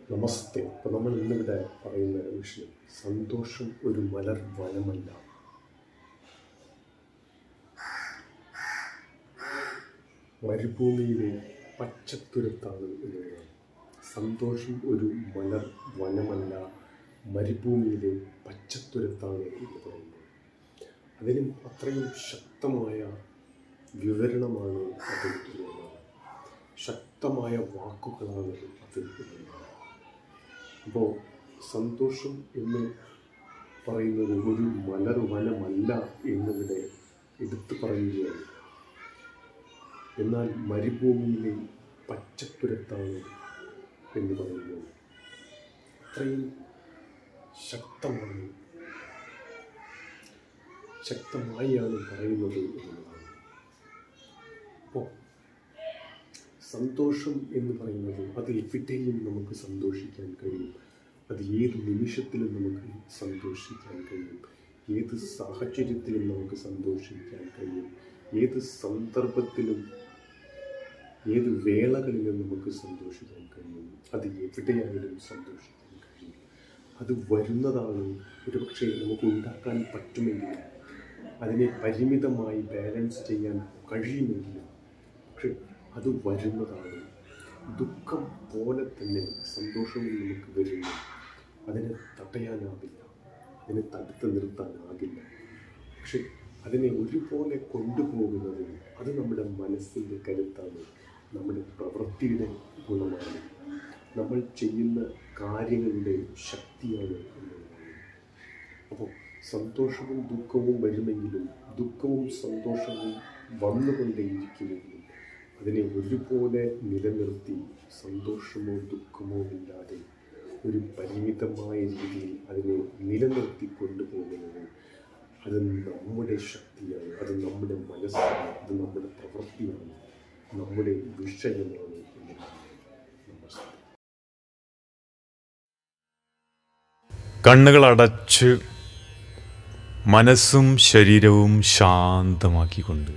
നമസ്തേ അപ്പോൾ നമ്മൾ ഇന്നിവിടെ പറയുന്ന വിഷയം സന്തോഷം ഒരു മലർ വനമല്ല മരുഭൂമിയിലെ പച്ചത്തുരത്താണ് എന്നുള്ളതാണ് സന്തോഷം ഒരു മലർ വനമല്ല മരുഭൂമിയിലെ പച്ചത്തുരത്താണ് എന്ന് പറയുന്നത് അതിനും അത്രയും ശക്തമായ വിവരണമാണ് അത് എന്നുള്ളതാണ് ശക്തമായ വാക്കുകളാണ് അത് എന്നുള്ളതാണ് അപ്പോൾ സന്തോഷം എന്ന് പറയുന്നത് ഒരു മലർ വനമല്ല എന്നിവിടെ എടുത്തു പറയുകയാണ് എന്നാൽ മരുഭൂമിയിലെ പച്ചത്തുരത്താണ് എന്ന് പറയുന്നത് അത്രയും ശക്തമാണ് ശക്തമായാണ് പറയുന്നത് എന്നുള്ളതാണ് അപ്പോൾ സന്തോഷം എന്ന് പറയുന്നത് അത് എവിടെയും നമുക്ക് സന്തോഷിക്കാൻ കഴിയും അത് ഏത് നിമിഷത്തിലും നമുക്ക് സന്തോഷിക്കാൻ കഴിയും ഏത് സാഹചര്യത്തിലും നമുക്ക് സന്തോഷിക്കാൻ കഴിയും ഏത് സന്ദർഭത്തിലും ഏത് വേളകളിലും നമുക്ക് സന്തോഷിക്കാൻ കഴിയും അത് എവിടെയായാലും സന്തോഷിക്കാൻ കഴിയും അത് വരുന്നതാണ് ഒരുപക്ഷെ നമുക്ക് ഉണ്ടാക്കാൻ പറ്റുമെങ്കിലും അതിനെ പരിമിതമായി ബാലൻസ് ചെയ്യാൻ കഴിയുമെങ്കിലും പക്ഷെ അത് വരുന്നതാണ് ദുഃഖം പോലെ തന്നെ സന്തോഷവും നമുക്ക് വരുന്നു അതിനെ തടയാനാവില്ല അതിനെ തടുത്ത് നിർത്താനാകില്ല പക്ഷെ അതിനെ ഒരുപോലെ കൊണ്ടുപോകുന്നത് അത് നമ്മുടെ മനസ്സിൻ്റെ കരുത്താണ് നമ്മുടെ പ്രവൃത്തിയുടെ ഗുണമാണ് നമ്മൾ ചെയ്യുന്ന കാര്യങ്ങളുടെ ശക്തിയാണ് എന്നുള്ളതാണ് അപ്പോൾ സന്തോഷവും ദുഃഖവും വരുമെങ്കിലും ദുഃഖവും സന്തോഷവും വന്നുകൊണ്ടേയിരിക്കുമെങ്കിലും അതിനെ ഒരുപോലെ നിലനിർത്തി സന്തോഷമോ ദുഃഖമോ ഇല്ലാതെ ഒരു പരിമിതമായ രീതിയിൽ അതിനെ നിലനിർത്തി കൊണ്ടുപോകുന്നത് അത് നമ്മുടെ ശക്തിയാണ് അത് നമ്മുടെ മനസ്സാണ് അത് നമ്മുടെ പ്രവൃത്തിയാണ് നമ്മുടെ വിഷയമാണ് എന്നുള്ളതാണ് നമസ്തേ കണ്ണുകൾ അടച്ച് മനസ്സും ശരീരവും ശാന്തമാക്കിക്കൊണ്ട്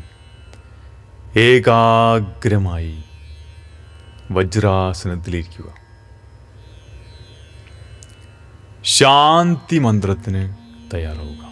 ഏകാഗ്രമായി വജ്രാസനത്തിലിരിക്കുക ശാന്തി മന്ത്രത്തിന് തയ്യാറാവുക